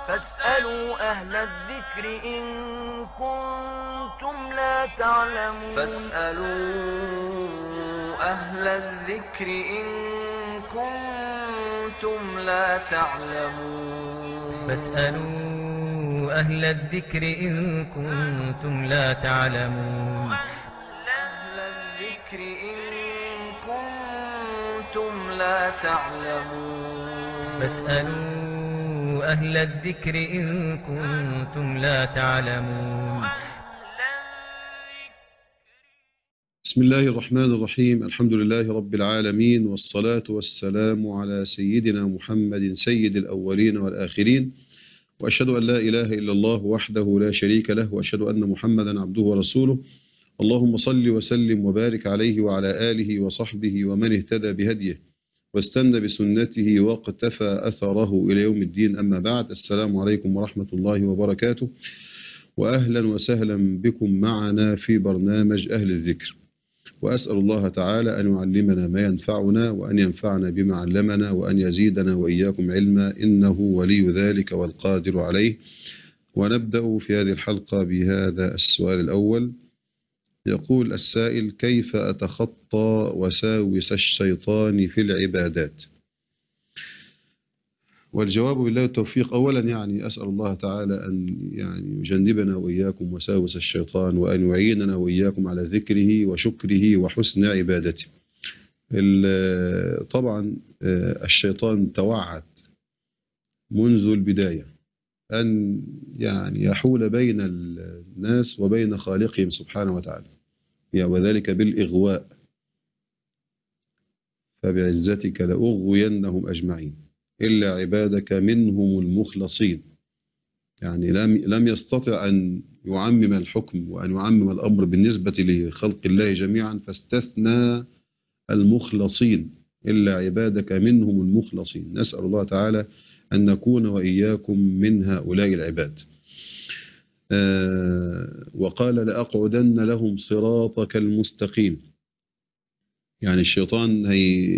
فاسألوا أهل الذكر إن كنتم لا تعلمون فاسألوا أهل الذكر إن كنتم لا تعلمون فاسألوا أهل الذكر إن كنتم لا تعلمون أهل الذكر إن كنتم لا تعلمون فاسألوا أهل الذكر إن كنتم لا تعلمون بسم الله الرحمن الرحيم الحمد لله رب العالمين والصلاة والسلام على سيدنا محمد سيد الأولين والآخرين وأشهد أن لا إله إلا الله وحده لا شريك له وأشهد أن محمدا عبده ورسوله اللهم صل وسلم وبارك عليه وعلى آله وصحبه ومن اهتدى بهديه واستنى بسنته واقتفى أثره إلى يوم الدين أما بعد السلام عليكم ورحمة الله وبركاته وأهلا وسهلا بكم معنا في برنامج أهل الذكر وأسأل الله تعالى أن يعلمنا ما ينفعنا وأن ينفعنا بما علمنا وأن يزيدنا وإياكم علما إنه ولي ذلك والقادر عليه ونبدأ في هذه الحلقة بهذا السؤال الأول يقول السائل كيف أتخطى وساوس الشيطان في العبادات والجواب بالله التوفيق أولا يعني أسأل الله تعالى أن يعني يجنبنا وإياكم وساوس الشيطان وأن يعيننا وإياكم على ذكره وشكره وحسن عبادته طبعا الشيطان توعد منذ البداية أن يعني يحول بين الناس وبين خالقهم سبحانه وتعالى وذلك بالإغواء فبعزتك لأغوينهم أجمعين إلا عبادك منهم المخلصين يعني لم لم يستطع أن يعمم الحكم وأن يعمم الأمر بالنسبة لخلق الله جميعا فاستثنى المخلصين إلا عبادك منهم المخلصين نسأل الله تعالى أن نكون وإياكم من هؤلاء العباد آه وقال لأقعدن لهم صراطك المستقيم يعني الشيطان هي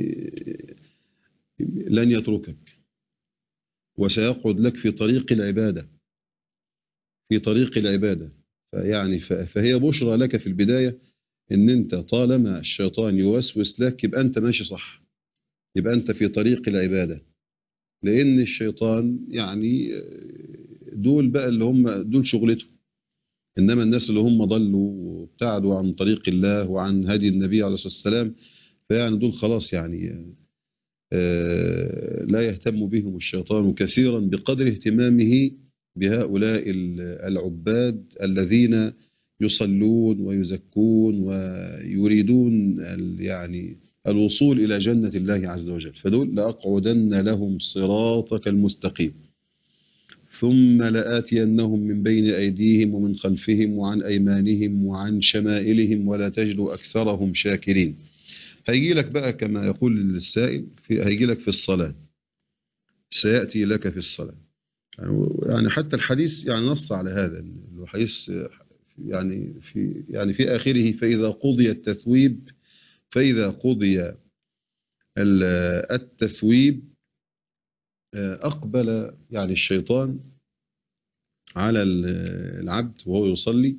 لن يتركك وسيقعد لك في طريق العبادة في طريق العبادة فيعني فهي بشرى لك في البداية ان انت طالما الشيطان يوسوس لك يبقى انت ماشي صح يبقى انت في طريق العبادة لان الشيطان يعني دول بقى اللي هم دول شغلته انما الناس اللي هم ضلوا وابتعدوا عن طريق الله وعن هدي النبي عليه الصلاة والسلام فيعني دول خلاص يعني لا يهتم بهم الشيطان كثيرا بقدر اهتمامه بهؤلاء العباد الذين يصلون ويزكون ويريدون يعني الوصول إلى جنة الله عز وجل فدول لأقعدن لهم صراطك المستقيم ثم لآتينهم من بين أيديهم ومن خلفهم وعن أيمانهم وعن شمائلهم ولا تجد أكثرهم شاكرين هيجي لك بقى كما يقول السائل في هيجي لك في الصلاة سيأتي لك في الصلاة يعني حتى الحديث يعني نص على هذا الحديث يعني في يعني في آخره فإذا قضي التثويب فإذا قضي التثويب أقبل يعني الشيطان على العبد وهو يصلي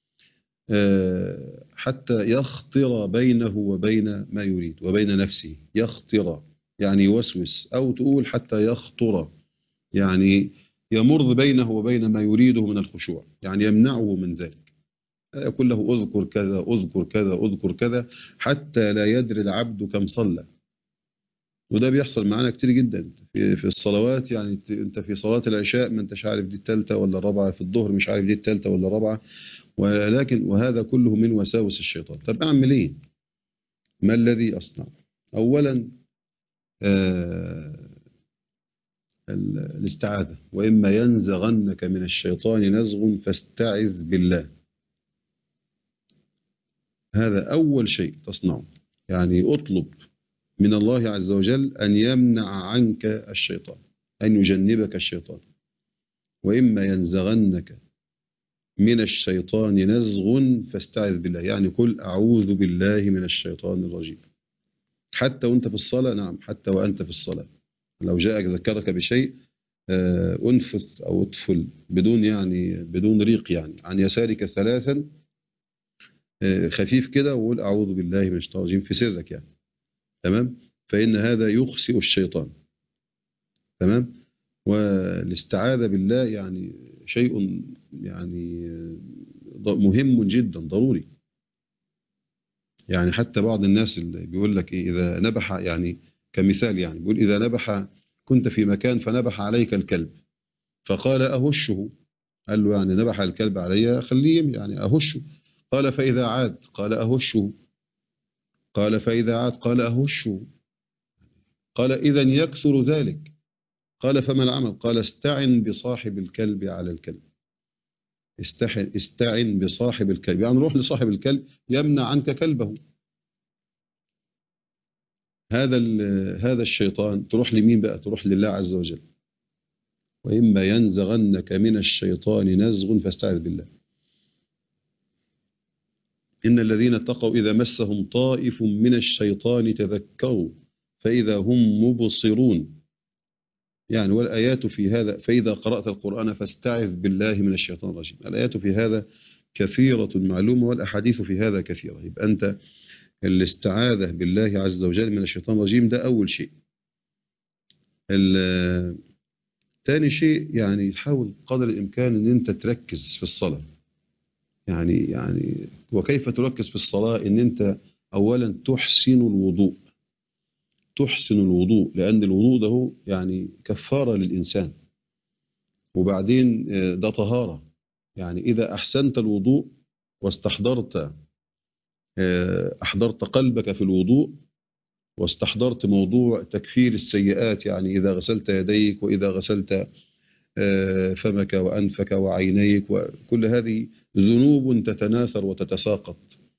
حتى يخطر بينه وبين ما يريد وبين نفسه يخطر يعني يوسوس أو تقول حتى يخطر يعني يمر بينه وبين ما يريده من الخشوع يعني يمنعه من ذلك يقول له اذكر كذا اذكر كذا اذكر كذا حتى لا يدري العبد كم صلى وده بيحصل معانا كتير جدا في, في الصلوات يعني انت في صلاة العشاء ما انتش عارف دي الثالثة ولا الرابعة في الظهر مش عارف دي الثالثة ولا الرابعة ولكن وهذا كله من وساوس الشيطان طب اعمل ايه ما الذي اصنع اولا آه الاستعاذة وإما ينزغنك من الشيطان نزغ فاستعذ بالله هذا أول شيء تصنعه يعني أطلب من الله عز وجل أن يمنع عنك الشيطان أن يجنبك الشيطان وإما ينزغنك من الشيطان نزغ فاستعذ بالله يعني قل أعوذ بالله من الشيطان الرجيم حتى وانت في الصلاة نعم حتى وأنت في الصلاة لو جاءك ذكرك بشيء آه، انفث او اطفل بدون يعني بدون ريق يعني عن يسارك ثلاثا آه، خفيف كده وقول اعوذ بالله من الشيطان الرجيم في سرك يعني تمام فان هذا يخسئ الشيطان تمام والاستعاذة بالله يعني شيء يعني ض- مهم جدا ضروري يعني حتى بعض الناس اللي بيقول لك إيه إذا نبح يعني كمثال يعني بيقول إذا نبح كنت في مكان فنبح عليك الكلب فقال أهشه قال له يعني نبح الكلب علي خليه يعني أهشه قال فإذا عاد قال أهشه قال فإذا عاد قال أهشه قال إذا يكثر ذلك قال فما العمل قال استعن بصاحب الكلب على الكلب استحن استعن بصاحب الكلب يعني روح لصاحب الكلب يمنع عنك كلبه هذا ال- هذا الشيطان تروح لمين بقى تروح لله عز وجل وإما ينزغنك من الشيطان نزغ فاستعذ بالله إن الذين اتقوا إذا مسهم طائف من الشيطان تذكروا فإذا هم مبصرون يعني والآيات في هذا فإذا قرأت القرآن فاستعذ بالله من الشيطان الرجيم الآيات في هذا كثيرة معلومة والأحاديث في هذا كثيرة يبقى أنت الاستعاذة بالله عز وجل من الشيطان الرجيم ده أول شيء ال- تاني شيء يعني تحاول قدر الإمكان أن أنت تركز في الصلاة يعني يعني وكيف تركز في الصلاة أن أنت أولا تحسن الوضوء تحسن الوضوء لأن الوضوء ده هو يعني كفارة للإنسان وبعدين آه، ده طهارة يعني إذا أحسنت الوضوء واستحضرت آه، أحضرت قلبك في الوضوء واستحضرت موضوع تكفير السيئات يعني إذا غسلت يديك وإذا غسلت آه، فمك وأنفك وعينيك وكل هذه ذنوب تتناثر وتتساقط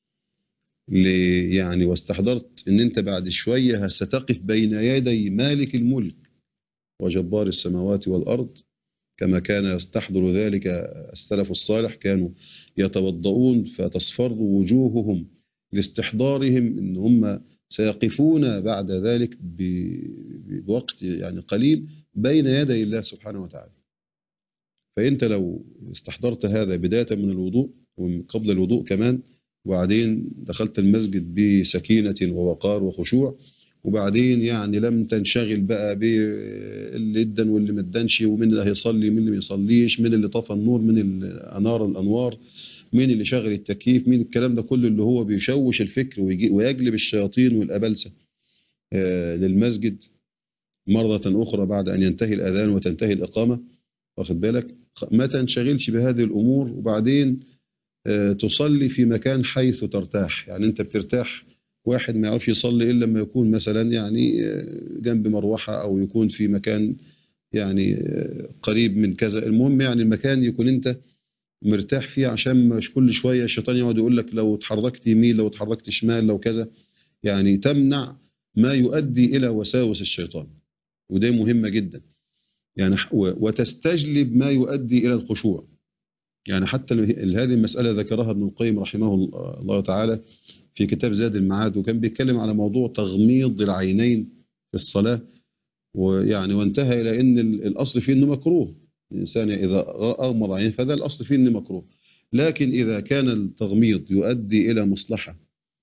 ل- يعني واستحضرت ان انت بعد شوية ستقف بين يدي مالك الملك وجبار السماوات والأرض كما كان يستحضر ذلك السلف الصالح كانوا يتوضؤون فتصفر وجوههم لاستحضارهم ان هم سيقفون بعد ذلك ب- بوقت يعني قليل بين يدي الله سبحانه وتعالى فانت لو استحضرت هذا بداية من الوضوء ومن قبل الوضوء كمان وبعدين دخلت المسجد بسكينة ووقار وخشوع وبعدين يعني لم تنشغل بقى باللي ادن واللي ما ادنش ومين اللي هيصلي ومين اللي ما يصليش مين اللي طفى النور مين اللي انار الانوار مين اللي شغل التكييف مين الكلام ده كله اللي هو بيشوش الفكر ويجي ويجلب الشياطين والابلسه آه، للمسجد مرة أخرى بعد أن ينتهي الأذان وتنتهي الإقامة واخد بالك ما تنشغلش بهذه الأمور وبعدين آه، تصلي في مكان حيث ترتاح يعني أنت بترتاح واحد ما يعرفش يصلي إلا لما يكون مثلا يعني آه، جنب مروحة أو يكون في مكان يعني آه، قريب من كذا المهم يعني المكان يكون أنت مرتاح فيه عشان مش كل شوية الشيطان يقعد يقول لك لو اتحركت يمين لو اتحركت شمال لو كذا يعني تمنع ما يؤدي إلى وساوس الشيطان وده مهمة جدا يعني ح- و- وتستجلب ما يؤدي إلى الخشوع يعني حتى ال- هذه المسألة ذكرها ابن القيم رحمه ال- الله تعالى في كتاب زاد المعاد وكان بيتكلم على موضوع تغميض العينين في الصلاة ويعني وانتهى إلى أن ال- الأصل فيه أنه مكروه الإنسان إذا غ- أغمض عينيه فده الأصل فيه أنه مكروه لكن إذا كان التغميض يؤدي إلى مصلحة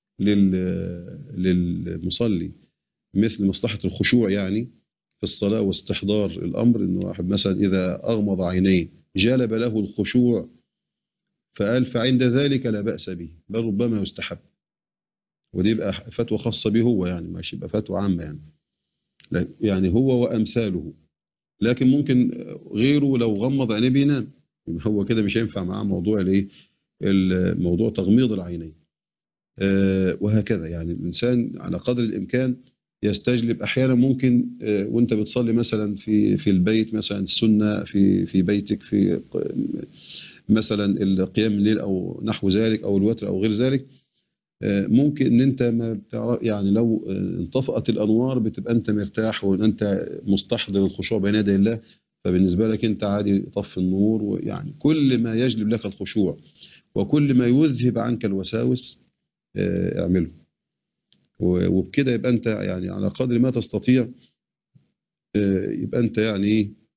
لل- للمصلي مثل مصلحة الخشوع يعني في الصلاة واستحضار الأمر إنه واحد مثلا إذا أغمض عينيه جلب له الخشوع فقال فعند ذلك لا بأس به بل ربما يستحب ودي يبقى فتوى خاصة به هو يعني مش يبقى فتوى عامة يعني لا- يعني هو وأمثاله لكن ممكن غيره لو غمض عينيه بينام يبقى هو كده مش هينفع معاه موضوع الايه الموضوع تغميض العينين آه، وهكذا يعني الإنسان على قدر الإمكان يستجلب أحيانا ممكن آه، وأنت بتصلي مثلا في في البيت مثلا السنة في في بيتك في ق- مثلا القيام الليل أو نحو ذلك أو الوتر أو غير ذلك آه، ممكن ان انت ما بتعرف يعني لو آه، انطفأت الانوار بتبقى انت مرتاح وان انت مستحضر الخشوع بين يدي الله فبالنسبه لك انت عادي طفي النور ويعني كل ما يجلب لك الخشوع وكل ما يذهب عنك الوساوس آه، اعمله و- وبكده يبقى انت يعني على قدر ما تستطيع آه، يبقى انت يعني ايه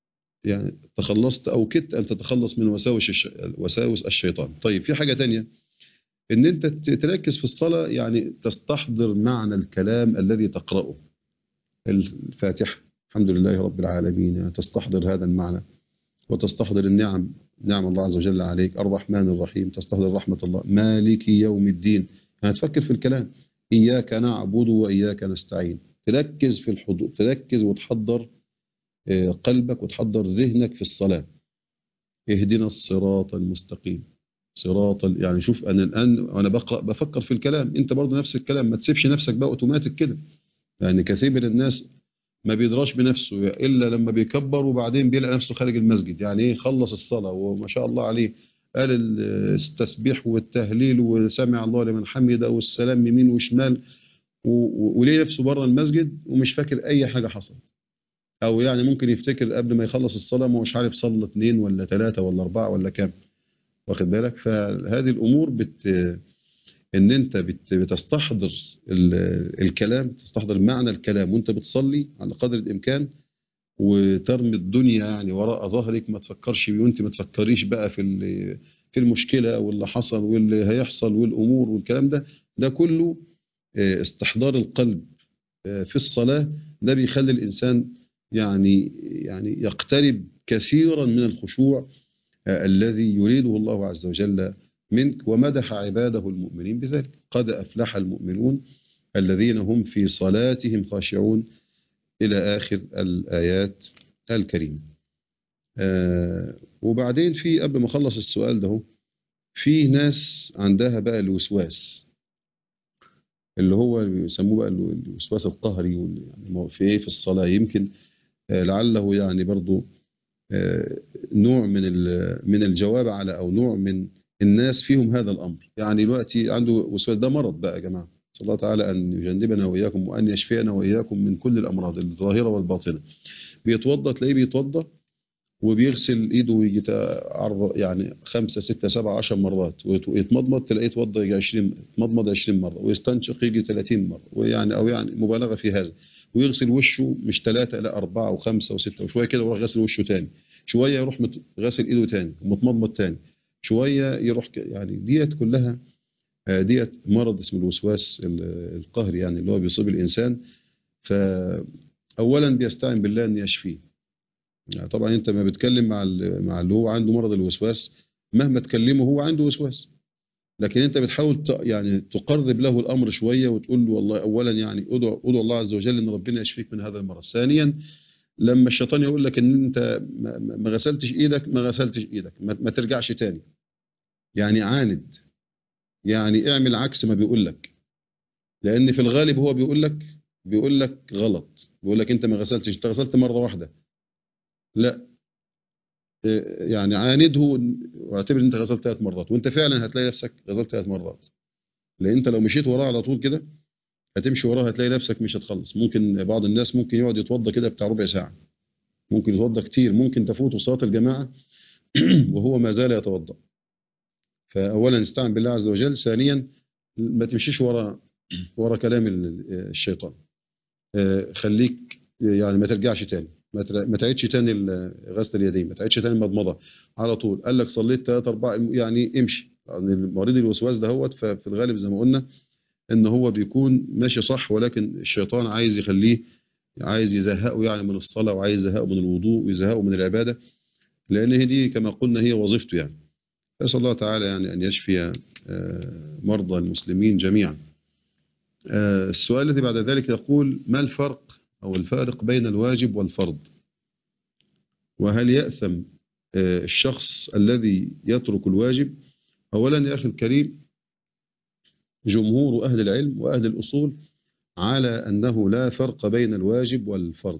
يعني تخلصت او كدت ان تتخلص من وساوس الش... وساوس الشيطان طيب في حاجه تانية ان انت ت- تركز في الصلاه يعني تستحضر معنى الكلام الذي تقراه الفاتحه الحمد لله رب العالمين يعني تستحضر هذا المعنى وتستحضر النعم نعم الله عز وجل عليك الرحمن الرحيم تستحضر رحمة الله مالك يوم الدين يعني تفكر في الكلام إياك نعبد وإياك نستعين تركز في الحضور تركز وتحضر آه، قلبك وتحضر ذهنك في الصلاة اهدنا الصراط المستقيم صراط ال- يعني شوف أنا الآن وأنا بقرأ بفكر في الكلام أنت برضه نفس الكلام ما تسيبش نفسك بقى أوتوماتيك كده يعني كثير من الناس ما بيدراش بنفسه الا لما بيكبر وبعدين بيلاقي نفسه خارج المسجد يعني ايه خلص الصلاه وما شاء الله عليه قال التسبيح والتهليل وسمع الله لمن حمده والسلام يمين وشمال و- و- وليه نفسه بره المسجد ومش فاكر اي حاجه حصلت او يعني ممكن يفتكر قبل ما يخلص الصلاه ما هوش عارف صلى اثنين ولا ثلاثه ولا اربعه ولا كام واخد بالك فهذه الامور بت ان انت بت- بتستحضر ال- الكلام تستحضر معنى الكلام وانت بتصلي على قدر الامكان وترمي الدنيا يعني وراء ظهرك ما تفكرش بيه وانت ما تفكريش بقى في ال- في المشكله واللي حصل واللي هيحصل والامور والكلام ده ده كله آه، استحضار القلب آه، في الصلاه ده بيخلي الانسان يعني يعني يقترب كثيرا من الخشوع آه، الذي يريده الله عز وجل منك ومدح عباده المؤمنين بذلك قد أفلح المؤمنون الذين هم في صلاتهم خاشعون إلى آخر الآيات الكريمة آه وبعدين في قبل ما أخلص السؤال ده هو، في ناس عندها بقى الوسواس اللي هو بيسموه بقى الوسواس القهري وال- يعني ما هو في ايه في الصلاة يمكن آه لعله يعني برضو آه نوع من ال- من الجواب على او نوع من الناس فيهم هذا الامر يعني دلوقتي عنده وسواس ده مرض بقى يا جماعه صلى الله تعالى ان يجنبنا واياكم وان يشفينا واياكم من كل الامراض الظاهره والباطنه بيتوضا تلاقيه بيتوضا وبيغسل ايده ويجي تا- عرض يعني خمسة ستة سبعة عشر مرات ويت- ويتمضمض تلاقيه يتوضا يجي 20 يتمضمض 20 مرة ويستنشق يجي 30 مرة ويعني او يعني مبالغة في هذا ويغسل وشه مش ثلاثة لا أربعة وخمسة وستة وشوية كده ويروح غسل وشه تاني شوية يروح مت- غسل ايده تاني ومتمضمض تاني شوية يروح ك- يعني ديت كلها آه، ديت مرض اسمه الوسواس ال- القهري يعني اللي هو بيصيب الإنسان فأولا بيستعين بالله أن يشفيه يعني طبعا أنت ما بتكلم مع ال- مع اللي هو عنده مرض الوسواس مهما تكلمه هو عنده وسواس لكن أنت بتحاول ت- يعني تقرب له الأمر شوية وتقول له والله أولا يعني ادعو ادعو الله عز وجل أن ربنا يشفيك من هذا المرض ثانيا لما الشيطان يقول لك ان انت ما- ما ما غسلتش ايدك ما غسلتش ايدك ما ما ترجعش تاني يعني عاند يعني اعمل عكس ما بيقول لك لان في الغالب هو بيقول لك بيقول لك غلط بيقول لك انت ما غسلتش انت غسلت مره واحده لا إيه، يعني عانده واعتبر ان انت غسلت ثلاث مرات وانت فعلا هتلاقي نفسك غسلت ثلاث مرات لان انت لو مشيت وراه على طول كده هتمشي وراه هتلاقي نفسك مش هتخلص ممكن بعض الناس ممكن يقعد يتوضى كده بتاع ربع ساعه ممكن يتوضى كتير ممكن تفوته صلاه الجماعه وهو ما زال يتوضا فاولا استعن بالله عز وجل ثانيا ما تمشيش ورا ورا كلام ال- الشيطان آه، خليك يعني ما ترجعش تاني ما تر- ما تعيدش تاني ال- غسل اليدين ما تعيدش تاني المضمضه على طول قال لك صليت ثلاثة أربعة يعني امشي يعني مريض الوسواس دهوت ففي الغالب زي ما قلنا ان هو بيكون ماشي صح ولكن الشيطان عايز يخليه عايز يزهقه يعني من الصلاة وعايز يزهقه من الوضوء ويزهقه من العبادة لأن هي دي كما قلنا هي وظيفته يعني أسأل الله تعالى يعني أن يشفي آه، مرضى المسلمين جميعا آه، السؤال الذي بعد ذلك يقول ما الفرق أو الفارق بين الواجب والفرض وهل يأثم آه، الشخص الذي يترك الواجب أولا يا أخي الكريم جمهور أهل العلم وأهل الأصول على أنه لا فرق بين الواجب والفرض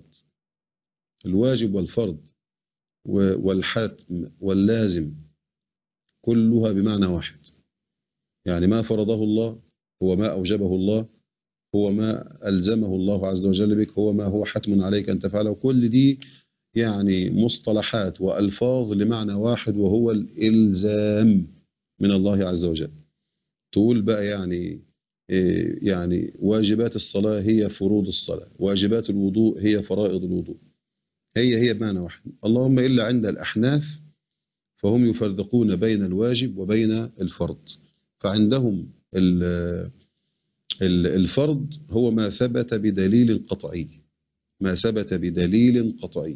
الواجب والفرض و- والحتم واللازم كلها بمعنى واحد يعني ما فرضه الله هو ما أوجبه الله هو ما ألزمه الله عز وجل بك هو ما هو حتم عليك أن تفعله كل دي يعني مصطلحات وألفاظ لمعنى واحد وهو الإلزام من الله عز وجل تقول بقى يعني إيه يعني واجبات الصلاة هي فروض الصلاة واجبات الوضوء هي فرائض الوضوء هي هي بمعنى واحد اللهم إلا عند الأحناف فهم يفرقون بين الواجب وبين الفرض فعندهم ال- ال- الفرض هو ما ثبت بدليل قطعي ما ثبت بدليل قطعي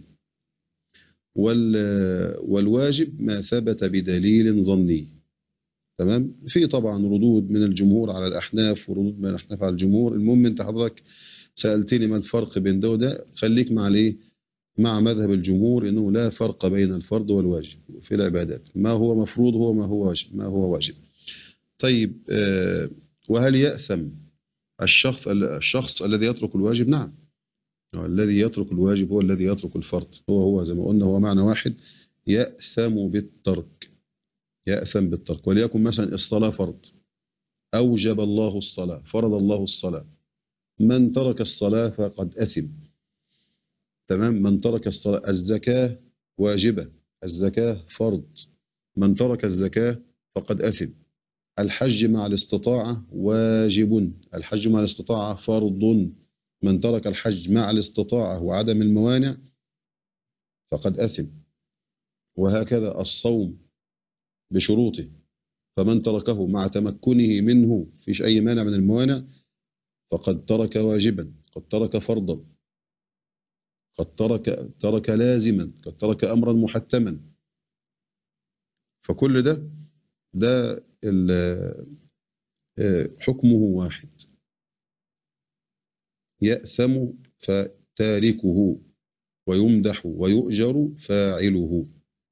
وال- والواجب ما ثبت بدليل ظني تمام في طبعا ردود من الجمهور على الأحناف وردود من الأحناف على الجمهور المهم انت حضرتك سألتني ما الفرق بين ده وده خليك مع ليه مع مذهب الجمهور انه لا فرق بين الفرض والواجب في العبادات ما هو مفروض هو ما هو واجب ما هو واجب طيب آه، وهل يأثم الشخص الشخص الذي يترك الواجب نعم الذي يترك الواجب هو الذي يترك الفرض هو هو زي ما قلنا هو معنى واحد يأثم بالترك يأثم بالترك وليكن مثلا الصلاة فرض أوجب الله الصلاة فرض الله الصلاة من ترك الصلاة فقد أثم تمام من ترك الصلاة الزكاة واجبة الزكاة فرض من ترك الزكاة فقد أثم الحج مع الاستطاعة واجب الحج مع الاستطاعة فرض من ترك الحج مع الاستطاعة وعدم الموانع فقد أثم وهكذا الصوم بشروطه فمن تركه مع تمكنه منه فيش أي مانع من الموانع فقد ترك واجبا قد ترك فرضا قد ترك ترك لازما قد ترك أمرا محتما فكل ده ده ال- آه، حكمه واحد يأثم فتاركه ويمدح ويؤجر فاعله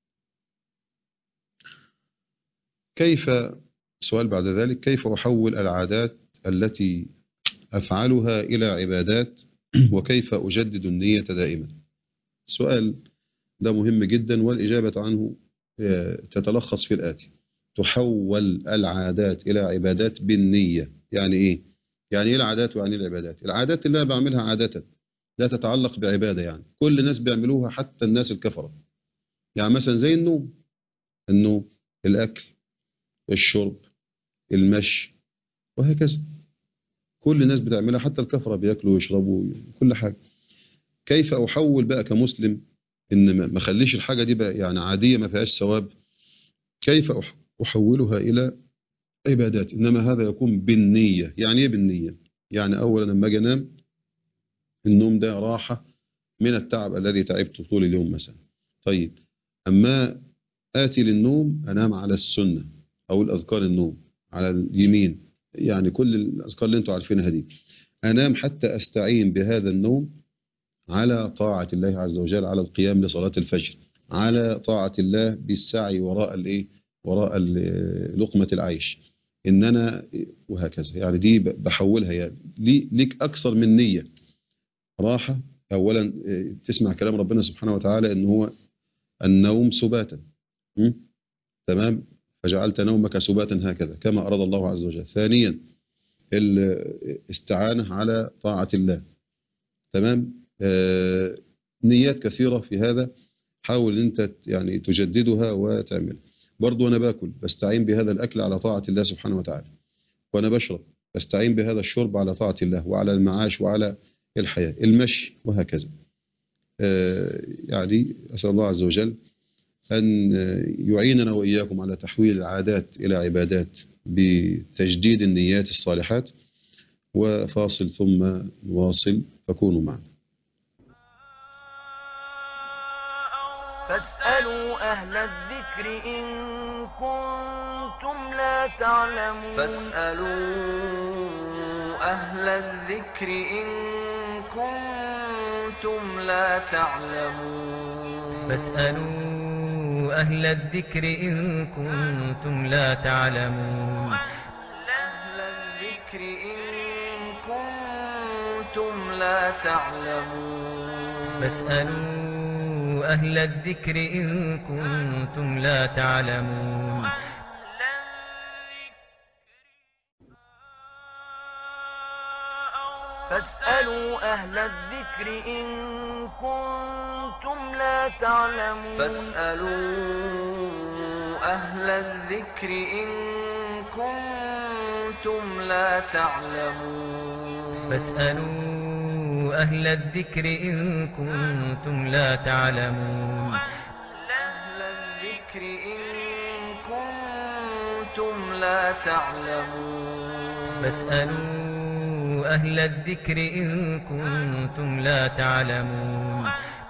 كيف سؤال بعد ذلك كيف أحول العادات التي أفعلها إلى عبادات وكيف أجدد النية دائما السؤال ده مهم جدا والإجابة عنه آه، تتلخص في الآتي تحول العادات إلى عبادات بالنية يعني إيه؟ يعني إيه العادات ويعني إيه العبادات العادات اللي أنا بعملها عادة لا تتعلق بعبادة يعني كل الناس بيعملوها حتى الناس الكفرة يعني مثلا زي النوم النوم الأكل الشرب المشي وهكذا كل الناس بتعملها حتى الكفرة بياكلوا ويشربوا كل حاجة كيف أحول بقى كمسلم إن ما ما اخليش الحاجة دي بقى يعني عادية ما فيهاش ثواب كيف أح- أحولها إلى عبادات إنما هذا يكون بالنية يعني إيه بالنية يعني أولا لما أجي أنام النوم ده راحة من التعب الذي تعبته طول اليوم مثلا طيب أما آتي للنوم أنام على السنة أو الأذكار النوم على اليمين يعني كل الأذكار اللي أنتم عارفينها دي أنام حتى أستعين بهذا النوم على طاعة الله عز وجل على القيام لصلاة الفجر على طاعة الله بالسعي وراء الايه وراء ال- لقمة العيش ان انا وهكذا يعني دي ب- بحولها يعني لي- ليك اكثر من نية راحة اولا إيه، تسمع كلام ربنا سبحانه وتعالى ان هو النوم سباتا م? تمام فجعلت نومك سباتا هكذا كما اراد الله عز وجل ثانيا الاستعانة على طاعة الله تمام آه، نيات كثيرة في هذا حاول ان انت يعني تجددها وتعمل برضو وانا باكل بستعين بهذا الاكل على طاعة الله سبحانه وتعالى وانا بشرب بستعين بهذا الشرب على طاعة الله وعلى المعاش وعلى الحياة المشي وهكذا آه، يعني أسأل الله عز وجل أن آه، يعيننا وإياكم على تحويل العادات إلى عبادات بتجديد النيات الصالحات وفاصل ثم نواصل فكونوا معنا فاسألوا أهل الذكر إن كنتم لا تعلمون فاسألوا أهل الذكر إن كنتم لا تعلمون فاسألوا أهل الذكر إن كنتم لا تعلمون أهل الذكر إن كنتم لا تعلمون فاسألوا أهل الذكر إن كنتم لا تعلمون فاسألوا أهل الذكر إن كنتم لا تعلمون فاسألوا أهل الذكر إن كنتم لا تعلمون فاسألوا أهل الذكر إن كنتم لا تعلمون أهل الذكر إن كنتم لا تعلمون فاسألوا أهل الذكر إن كنتم لا تعلمون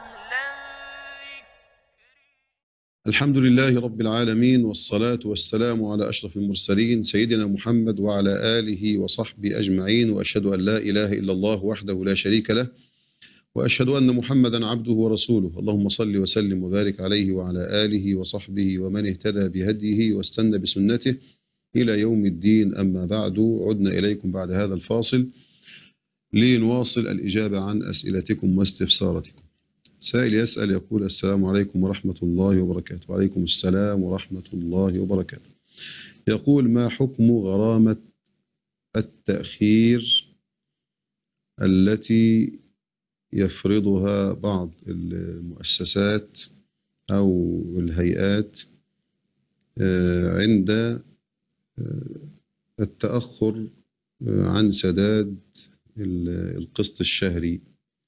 الحمد لله رب العالمين والصلاة والسلام على أشرف المرسلين سيدنا محمد وعلى آله وصحبه أجمعين وأشهد أن لا إله إلا الله وحده لا شريك له وأشهد أن محمدا عبده ورسوله اللهم صل وسلم وبارك عليه وعلى آله وصحبه ومن اهتدى بهديه واستنى بسنته إلى يوم الدين أما بعد عدنا إليكم بعد هذا الفاصل لنواصل الإجابة عن أسئلتكم واستفساراتكم سائل يسأل يقول السلام عليكم ورحمة الله وبركاته وعليكم السلام ورحمة الله وبركاته يقول ما حكم غرامة التأخير التي يفرضها بعض المؤسسات أو الهيئات آه، عند آه، التأخر آه، عن سداد ال- القسط الشهري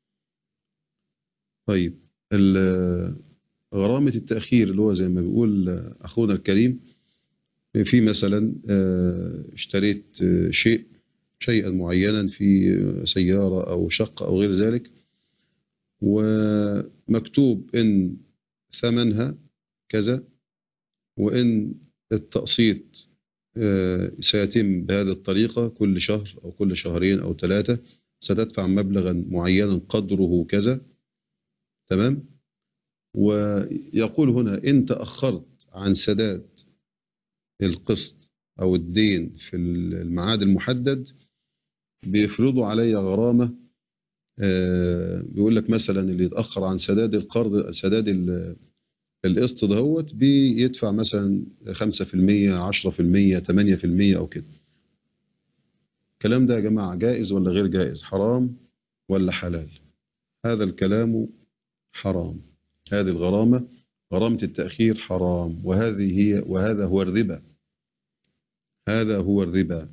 طيب ال- غرامة التأخير اللي هو زي ما بيقول أخونا الكريم في مثلا آه، اشتريت آه، شيء شيئا معينا في سيارة أو شقة أو غير ذلك ومكتوب إن ثمنها كذا وإن التقسيط آه، سيتم بهذه الطريقة كل شهر أو كل شهرين أو ثلاثة ستدفع مبلغا معينا قدره كذا تمام ويقول هنا إن تأخرت عن سداد القسط أو الدين في الميعاد المحدد بيفرضوا علي غرامة آه، بيقول لك مثلا اللي يتأخر عن سداد القرض سداد ال- القسط دهوت بيدفع مثلا 5% 10% 8% أو كده الكلام ده يا جماعة جائز ولا غير جائز حرام ولا حلال هذا الكلام حرام هذه الغرامة غرامة التأخير حرام وهذه هي وهذا هو الربا هذا هو الربا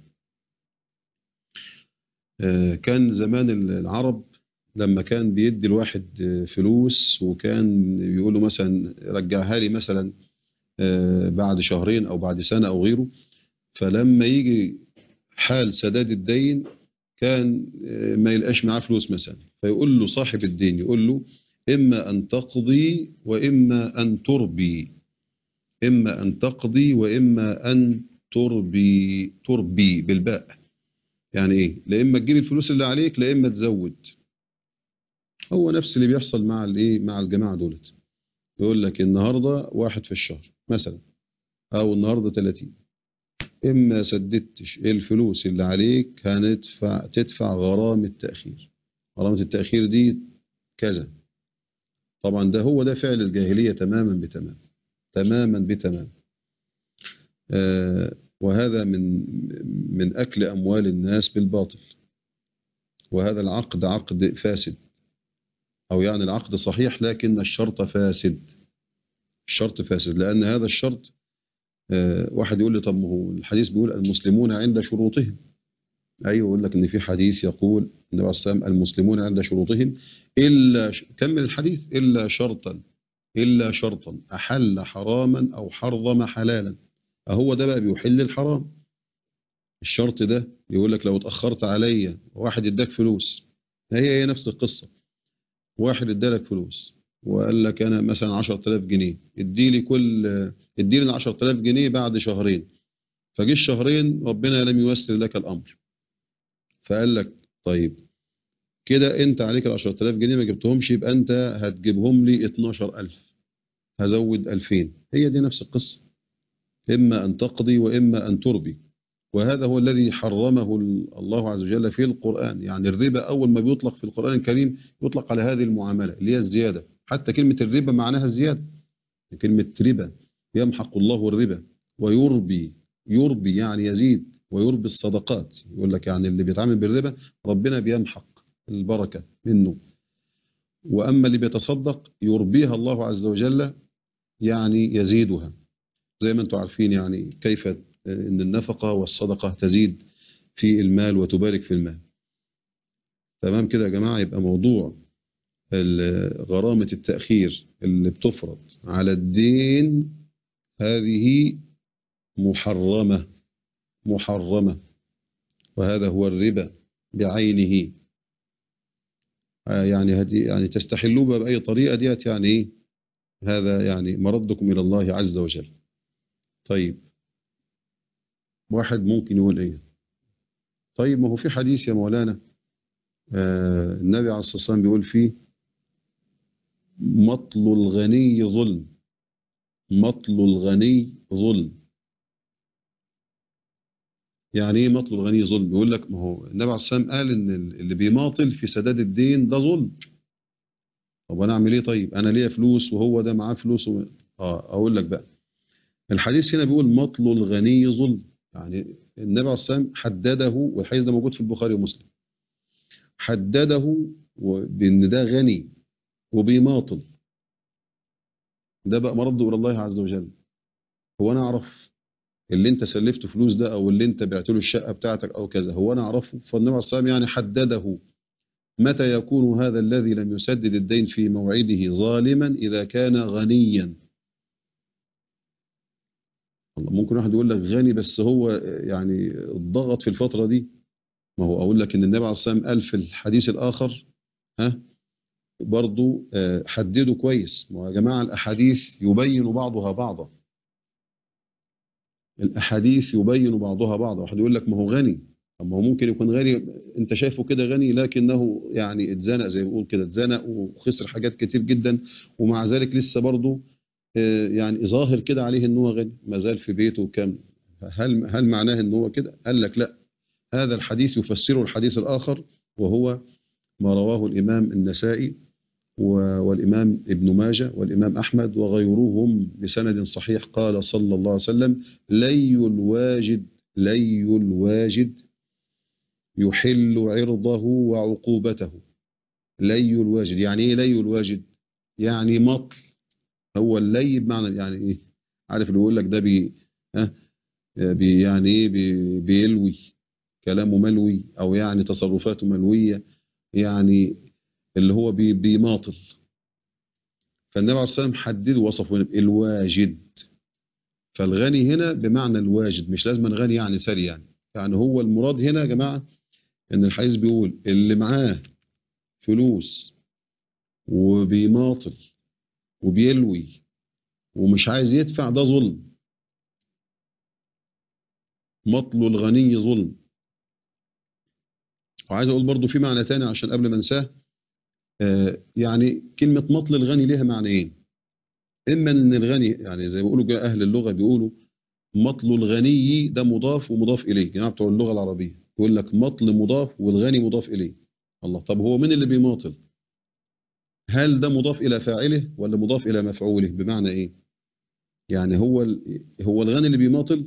آه، كان زمان العرب لما كان بيدي الواحد آه، فلوس وكان بيقول له مثلا رجعها لي مثلا آه، بعد شهرين او بعد سنة او غيره فلما يجي حال سداد الدين كان آه، ما يلقاش معاه فلوس مثلا فيقول له صاحب الدين يقول له إما أن تقضي وإما أن تربي إما أن تقضي وإما أن تربي تربي بالباء يعني إيه لا إما تجيب الفلوس اللي عليك لا إما تزود هو نفس اللي بيحصل مع الإيه مع الجماعة دولت يقول لك النهاردة واحد في الشهر مثلا أو النهاردة 30 إما سددتش الفلوس اللي عليك هندفع تدفع غرامة تأخير غرامة التأخير دي كذا طبعا ده هو ده فعل الجاهلية تماما بتمام تماما بتمام آه وهذا من من أكل أموال الناس بالباطل وهذا العقد عقد فاسد أو يعني العقد صحيح لكن الشرط فاسد الشرط فاسد لأن هذا الشرط آه واحد يقول لي طب ما هو الحديث بيقول المسلمون عند شروطهم أيوه يقول لك إن في حديث يقول النبي عليه الصلاة والسلام المسلمون عند شروطهم إلا ش... كمل الحديث إلا شرطا إلا شرطا أحل حراما أو حرم حلالا أهو ده بقى بيحل الحرام الشرط ده يقول لك لو اتأخرت عليا واحد اداك فلوس هي هي نفس القصة واحد ادالك فلوس وقال لك أنا مثلا 10000 جنيه اديلي كل اديلي ال 10000 جنيه بعد شهرين فجي الشهرين ربنا لم ييسر لك الأمر فقال لك طيب كده انت عليك ال 10000 جنيه ما جبتهمش يبقى انت هتجيبهم لي 12000 هزود 2000 هي دي نفس القصه اما ان تقضي واما ان تربي وهذا هو الذي حرمه الله عز وجل في القران يعني الربا اول ما بيطلق في القران الكريم يطلق على هذه المعامله اللي هي الزياده حتى كلمه الربا معناها الزياده كلمه ربا يمحق الله الربا ويربي يربي يعني يزيد ويربي الصدقات يقول لك يعني اللي بيتعامل بالربا ربنا بيمحق البركة منه وأما اللي بيتصدق يربيها الله عز وجل يعني يزيدها زي ما انتم عارفين يعني كيف ان النفقة والصدقة تزيد في المال وتبارك في المال تمام كده يا جماعة يبقى موضوع ال- غرامة التأخير اللي بتفرض على الدين هذه محرمة محرمة وهذا هو الربا بعينه آه يعني هدي يعني تستحلوه بقى بأي طريقة ديت يعني إيه هذا يعني مردكم إلى الله عز وجل طيب واحد ممكن يقول إيه طيب ما هو في حديث يا مولانا آه النبي عليه الصلاة والسلام بيقول فيه مطل الغني ظلم مطل الغني ظلم يعني ايه مطل الغني ظلم يقول لك ما هو النبي عليه الصلاه والسلام قال ان اللي بيماطل في سداد الدين ده ظلم طب انا اعمل ايه طيب انا ليا فلوس وهو ده معاه فلوس و... اه اقول لك بقى الحديث هنا بيقول مطل الغني ظلم يعني النبي عليه الصلاه والسلام حدده والحديث ده موجود في البخاري ومسلم حدده و- بان ده غني وبيماطل ده بقى مرده الى الله عز وجل هو انا اعرف اللي انت سلفته فلوس ده او اللي انت بعت له الشقه بتاعتك او كذا هو انا اعرفه فالنبي عليه الصلاه والسلام يعني حدده متى يكون هذا الذي لم يسدد الدين في موعده ظالما اذا كان غنيا والله ممكن واحد يقول لك غني بس هو يعني ضغط في الفتره دي ما هو اقول لك ان النبي عليه الصلاه والسلام قال في الحديث الاخر ها برضو آه، حددوا كويس ما هو يا جماعه الاحاديث يبين بعضها بعضا الاحاديث يبين بعضها بعضا واحد يقول لك ما هو غني طب ما هو ممكن يكون غني انت شايفه كده غني لكنه يعني اتزنق زي ما بيقول كده اتزنق وخسر حاجات كتير جدا ومع ذلك لسه برضه آه، يعني ظاهر كده عليه ان هو غني ما زال في بيته وكم هل هل معناه ان هو كده قال لك لا هذا الحديث يفسره الحديث الاخر وهو ما رواه الامام النسائي و- والإمام ابن ماجه والإمام أحمد وغيرهم بسند صحيح قال صلى الله عليه وسلم لي الواجد لي الواجد يحل عرضه وعقوبته لي الواجد يعني ايه لي الواجد يعني مطل هو اللي بمعنى يعني ايه عارف اللي يقول لك ده بي ها بي يعني ايه بي بيلوي كلامه ملوي او يعني تصرفاته ملويه يعني اللي هو بي بيماطل فالنبي عليه الصلاه والسلام حدد وصفه هنا الواجد فالغني هنا بمعنى الواجد مش لازم غني يعني ثري يعني يعني هو المراد هنا يا جماعه ان الحديث بيقول اللي معاه فلوس وبيماطل وبيلوي ومش عايز يدفع ده ظلم مطل الغني ظلم وعايز اقول برضو في معنى تاني عشان قبل ما انساه آه، يعني كلمة مطل الغني ليها معنيين إما إن الغني يعني زي ما بيقولوا جاء أهل اللغة بيقولوا مطل الغني ده مضاف ومضاف إليه جماعة بتوع اللغة العربية يقول لك مطل مضاف والغني مضاف إليه الله طب هو مين اللي بيماطل هل ده مضاف إلى فاعله ولا مضاف إلى مفعوله بمعنى إيه يعني هو ال- هو الغني اللي بيماطل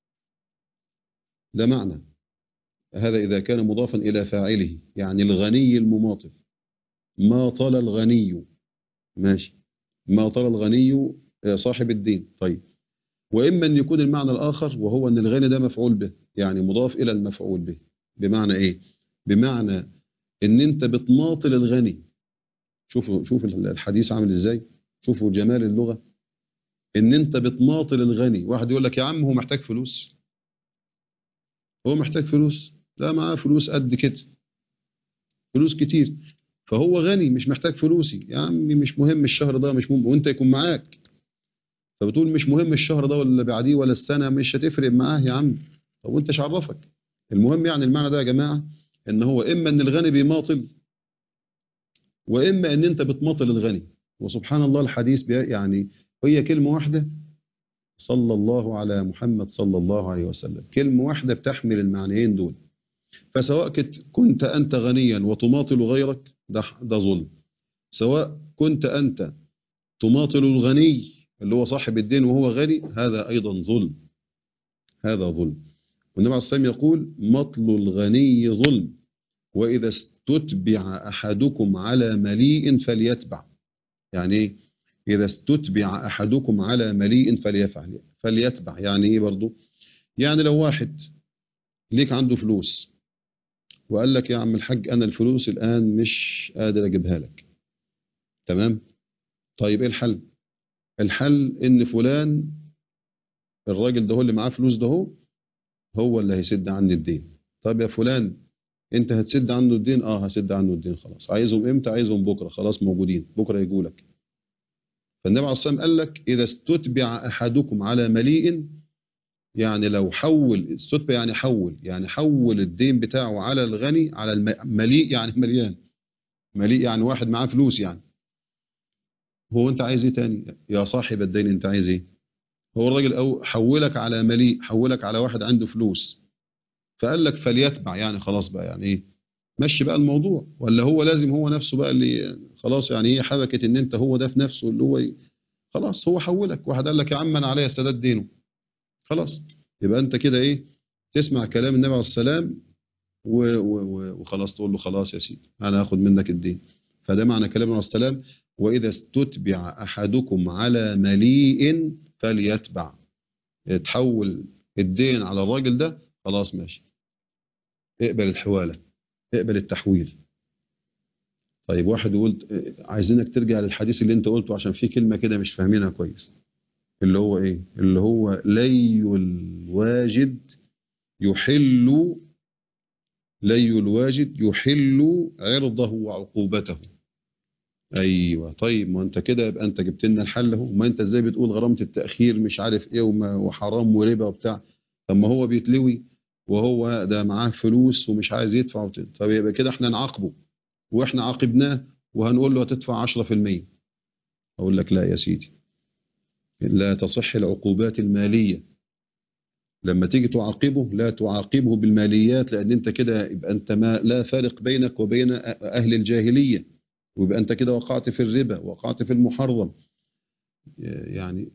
ده معنى هذا إذا كان مضافا إلى فاعله يعني الغني المماطل ما طال الغني ماشي ما طال الغني آه، صاحب الدين طيب وإما أن يكون المعنى الآخر وهو أن الغني ده مفعول به يعني مضاف إلى المفعول به بمعنى إيه بمعنى أن أنت بتماطل الغني شوفوا شوف الحديث عامل إزاي شوفوا جمال اللغة أن أنت بتماطل الغني واحد يقول لك يا عم هو محتاج فلوس هو محتاج فلوس لا معاه فلوس قد كده فلوس كتير فهو غني مش محتاج فلوسي يا عمي مش مهم الشهر ده مش مهم وانت يكون معاك فبتقول مش مهم الشهر ده ولا اللي بعديه ولا السنه مش هتفرق معاه يا عم طب وانت ايش عرفك المهم يعني المعنى ده يا جماعه ان هو اما ان الغني بيماطل واما ان انت بتماطل الغني وسبحان الله الحديث بي يعني هي كلمه واحده صلى الله على محمد صلى الله عليه وسلم كلمه واحده بتحمل المعنيين دول فسواء كنت كنت انت غنيا وتماطل غيرك ده ده ظلم سواء كنت انت تماطل الغني اللي هو صاحب الدين وهو غني هذا ايضا ظلم هذا ظلم والنبي عليه الصلاه والسلام يقول مطل الغني ظلم واذا استتبع احدكم على مليء فليتبع يعني ايه اذا استتبع احدكم على مليء فليفعل فليتبع يعني ايه برضو يعني لو واحد ليك عنده فلوس وقال لك يا عم الحاج انا الفلوس الان مش قادر اجيبها لك تمام طيب ايه الحل الحل ان فلان الراجل ده هو اللي معاه فلوس ده هو هو اللي هيسد عني الدين طب يا فلان انت هتسد عنه الدين اه هسد عنه الدين خلاص عايزهم امتى عايزهم بكره خلاص موجودين بكره يجوا لك فالنبي عليه الصلاه والسلام قال لك اذا استتبع احدكم على مليء يعني لو حول استتبع يعني حول يعني حول الدين بتاعه على الغني على المليء يعني مليان مليء يعني واحد معاه فلوس يعني هو انت عايز ايه تاني يا صاحب الدين انت عايز ايه هو الراجل او حولك على مليء حولك على واحد عنده فلوس فقال لك فليتبع يعني خلاص بقى يعني ايه مشي بقى الموضوع ولا هو لازم هو نفسه بقى اللي خلاص يعني ايه حبكه ان انت هو ده في نفسه اللي هو خلاص هو حولك واحد قال لك يا عم انا عليا سداد دينه خلاص يبقى انت كده ايه تسمع كلام النبي عليه السلام وخلاص تقول له خلاص يا سيدي انا هاخد منك الدين فده معنى كلام عليه السلام واذا استتبع احدكم على مليء فليتبع تحول الدين على الراجل ده خلاص ماشي اقبل الحواله اقبل التحويل طيب واحد يقول عايزينك ترجع للحديث اللي انت قلته عشان في كلمه كده مش فاهمينها كويس اللي هو ايه اللي هو لي الواجد يحل لي الواجد يحل عرضه وعقوبته ايوه طيب ما انت كده يبقى انت جبت لنا الحل اهو ما انت ازاي بتقول غرامه التاخير مش عارف ايه وحرام وربا وبتاع طب ما هو بيتلوي وهو ده معاه فلوس ومش عايز يدفع وتد. طب يبقى كده احنا نعاقبه واحنا عاقبناه وهنقول له هتدفع 10% اقول لك لا يا سيدي لا تصح العقوبات الماليه لما تيجي تعاقبه لا تعاقبه بالماليات لان انت كده يبقى انت ما لا فارق بينك وبين اهل الجاهليه ويبقى انت كده وقعت في الربا وقعت في المحرم يعني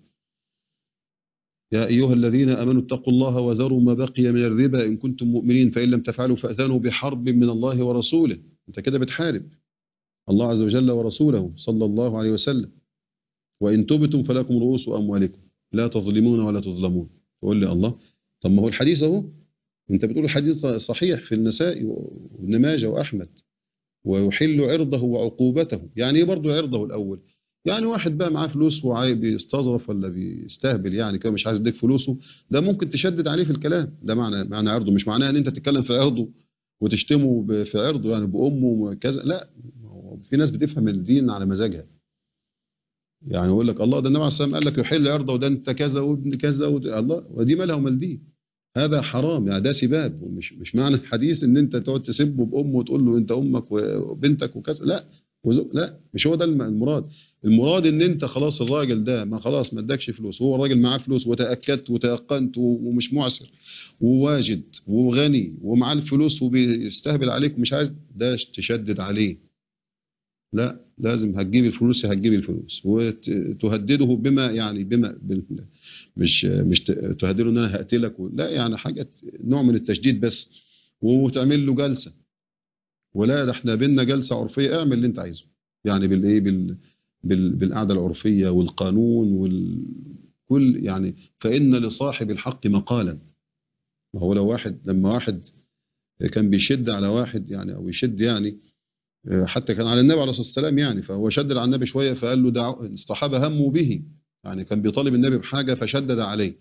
يا أيها الذين أمنوا اتقوا الله وذروا ما بقي من الربا إن كنتم مؤمنين فإن لم تفعلوا فأذنوا بحرب من الله ورسوله أنت كده بتحارب الله عز وجل ورسوله صلى الله عليه وسلم وإن تبتم فلكم رؤوس أموالكم لا تظلمون ولا تظلمون تقول لي الله طب ما هو الحديث أهو أنت بتقول الحديث صحيح في النساء وابن ماجه وأحمد ويحل عرضه وعقوبته يعني ايه برضه عرضه الأول يعني واحد بقى معاه فلوس وبيستظرف ولا بيستهبل يعني كده مش عايز يديك فلوسه ده ممكن تشدد عليه في الكلام ده معنى معنى عرضه مش معناه ان انت تتكلم في عرضه وتشتمه في عرضه يعني بامه وكذا لا في ناس بتفهم الدين على مزاجها يعني يقول لك الله ده النبي عليه الصلاه قال لك يحل عرضه وده انت كذا وابن كذا الله ودي مالها ومال دي هذا حرام يعني ده سباب ومش مش معنى الحديث ان انت تقعد تسبه بامه وتقول له انت امك وبنتك وكذا لا لا مش هو ده المراد المراد ان انت خلاص الراجل ده ما خلاص ما ادكش فلوس هو الراجل معاه فلوس وتاكدت وتيقنت ومش معسر وواجد وغني ومعاه الفلوس وبيستهبل عليك ومش عايز ده تشدد عليه لا لازم هتجيب الفلوس هتجيب الفلوس وتهدده بما يعني بما مش مش تهدده ان انا هقتلك لا يعني حاجه نوع من التشديد بس وتعمل له جلسه ولا ده احنا بينا جلسه عرفيه اعمل اللي انت عايزه يعني بالايه بال بالقعده العرفيه والقانون والكل يعني فان لصاحب الحق مقالا ما هو لو واحد لما واحد كان بيشد على واحد يعني او يشد يعني حتى كان على النبي عليه الصلاه والسلام يعني فهو شدد على النبي شويه فقال له دع الصحابه هموا به يعني كان بيطالب النبي بحاجه فشدد عليه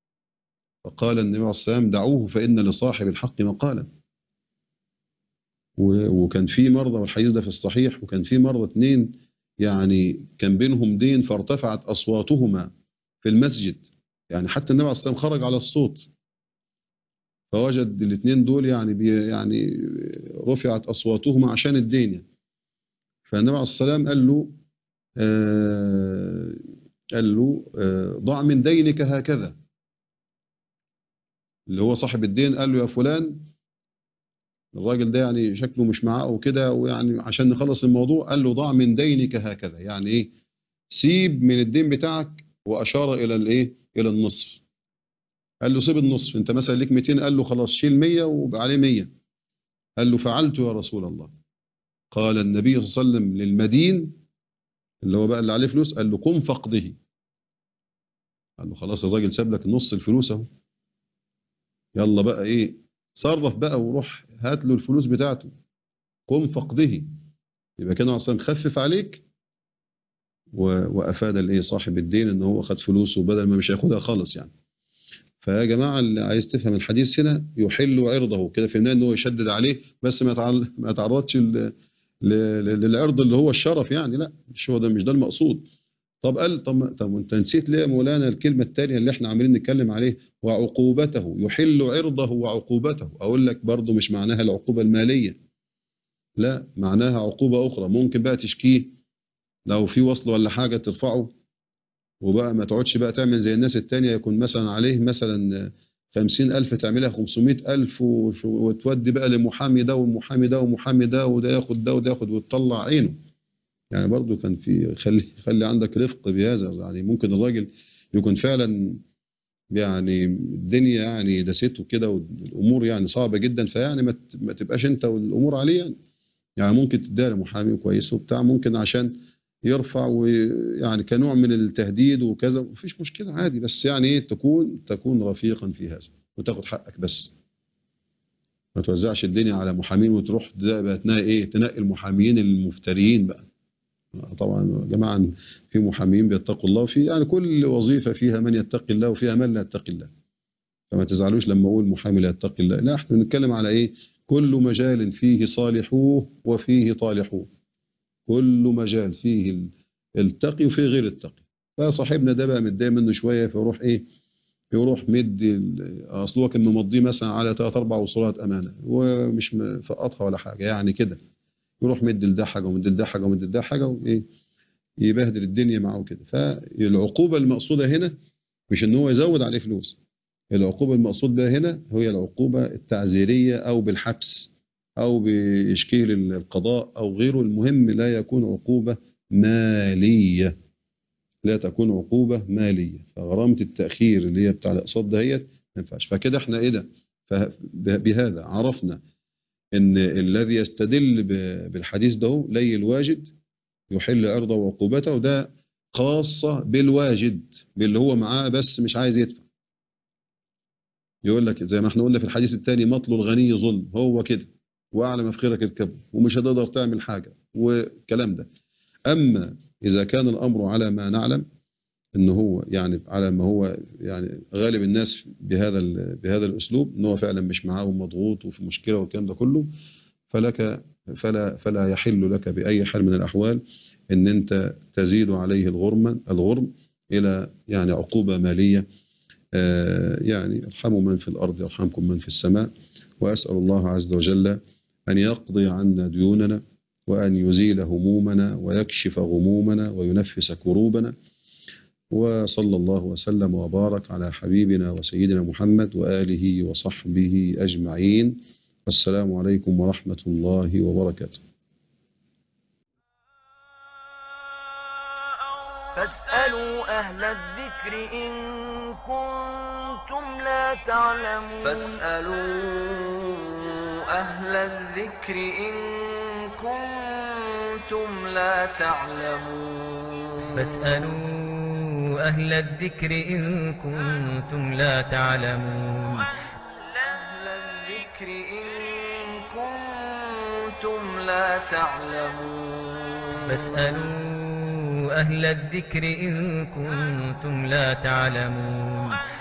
فقال النبي عليه الصلاه والسلام دعوه فان لصاحب الحق مقالا وكان في مرضى والحديث ده في الصحيح وكان في مرضى اثنين يعني كان بينهم دين فارتفعت اصواتهما في المسجد يعني حتى النبي عليه الصلاه والسلام خرج على الصوت فوجد الاثنين دول يعني بي يعني رفعت اصواتهما عشان الدين يعني. فالنبي عليه الصلاه والسلام قال له آه قال له آه ضع من دينك هكذا اللي هو صاحب الدين قال له يا فلان الراجل ده يعني شكله مش معاه وكده ويعني عشان نخلص الموضوع قال له ضع من دينك هكذا يعني ايه سيب من الدين بتاعك واشار الى الايه الى النصف قال له سيب النصف انت مثلا ليك 200 قال له خلاص شيل 100 وبقى عليه 100 قال له فعلت يا رسول الله قال النبي صلى الله عليه وسلم للمدين اللي هو بقى اللي عليه فلوس قال له قم فقده قال له خلاص الراجل ساب لك نص الفلوس اهو يلا بقى ايه صرف بقى وروح هات له الفلوس بتاعته قم فقده يبقى كده اصلا خفف عليك و- وافاد الايه صاحب الدين ان هو خد فلوسه بدل ما مش هياخدها خالص يعني فيا جماعه اللي عايز تفهم الحديث هنا يحل عرضه كده فهمنا ان هو يشدد عليه بس ما يتعل- ما يتعرضش ل- ل- ل- للعرض اللي هو الشرف يعني لا مش هو ده مش ده المقصود طب قال طب طب انت نسيت ليه يا مولانا الكلمه الثانيه اللي احنا عاملين نتكلم عليه وعقوبته يحل عرضه وعقوبته اقول لك برضه مش معناها العقوبه الماليه لا معناها عقوبه اخرى ممكن بقى تشكيه لو في وصل ولا حاجه ترفعه وبقى ما تقعدش بقى تعمل زي الناس التانية يكون مثلا عليه مثلا خمسين ألف تعملها خمسمائة ألف وش- وتودي بقى لمحامي ده والمحامي ده ومحامي ده وده ياخد ده وده ياخد وتطلع عينه يعني برضو كان في خلي خلي عندك رفق بهذا يعني ممكن الراجل يكون فعلا يعني الدنيا يعني دسته كده والامور يعني صعبه جدا فيعني ما ت- ما تبقاش انت والامور عليه يعني يعني ممكن تديها لمحامي كويس وبتاع ممكن عشان يرفع ويعني كنوع من التهديد وكذا مفيش مشكله عادي بس يعني ايه تكون تكون رفيقا في هذا وتاخد حقك بس ما توزعش الدنيا على محامين وتروح ده بقى تنقي ايه تنقي المحامين المفتريين بقى طبعا يا جماعه في محامين بيتقوا الله وفي يعني كل وظيفه فيها من يتقي الله وفيها من لا يتقي الله فما تزعلوش لما اقول محامي لا يتقي الله لا احنا بنتكلم على ايه كل مجال فيه صالحوه وفيه طالحوه كل مجال فيه ال- التقي وفيه غير التقي فصاحبنا ده بقى متضايق منه شويه فيروح ايه يروح مدي ال- اصل هو كان ممضيه مثلا على ثلاث اربع وصولات امانه ومش مفقطها ولا حاجه يعني كده يروح مدي لده حاجه ومدي لده حاجه ومدي لده حاجه وايه يبهدل الدنيا معه كده فالعقوبه المقصوده هنا مش ان هو يزود عليه فلوس العقوبه المقصود بها هنا هي العقوبه التعزيريه او بالحبس او باشكيل القضاء او غيره المهم لا يكون عقوبه ماليه لا تكون عقوبه ماليه فغرامه التاخير اللي هي بتاع الاقساط دهيت ما ينفعش فكده احنا ايه ده فه- بهذا عرفنا ان الذي يستدل ب- بالحديث ده لي الواجد يحل عرضه وعقوبته وده خاصة بالواجد باللي هو معاه بس مش عايز يدفع يقول لك زي ما احنا قلنا في الحديث الثاني مطل الغني ظلم هو كده واعلى ما في خيرك اركبه ومش هتقدر تعمل حاجة والكلام ده اما اذا كان الامر على ما نعلم ان هو يعني على ما هو يعني غالب الناس بهذا ال- بهذا الاسلوب ان هو فعلا مش معاه ومضغوط وفي مشكله والكلام ده كله فلك فلا فلا يحل لك باي حال من الاحوال ان انت تزيد عليه الغرم الغرم الى يعني عقوبه ماليه آه، يعني ارحموا من في الارض يرحمكم من في السماء واسال الله عز وجل ان يقضي عنا ديوننا وان يزيل همومنا ويكشف غمومنا وينفس كروبنا وصلى الله وسلم وبارك على حبيبنا وسيدنا محمد واله وصحبه اجمعين والسلام عليكم ورحمه الله وبركاته فاسألوا أهل الذكر إن كنتم لا تعلمون فاسألوا أهل الذكر إن كنتم لا تعلمون فاسألوا أهل الذكر إن كنتم لا تعلمون أهل الذكر إن كنتم لا تعلمون فاسألوا أهل الذكر إن كنتم لا تعلمون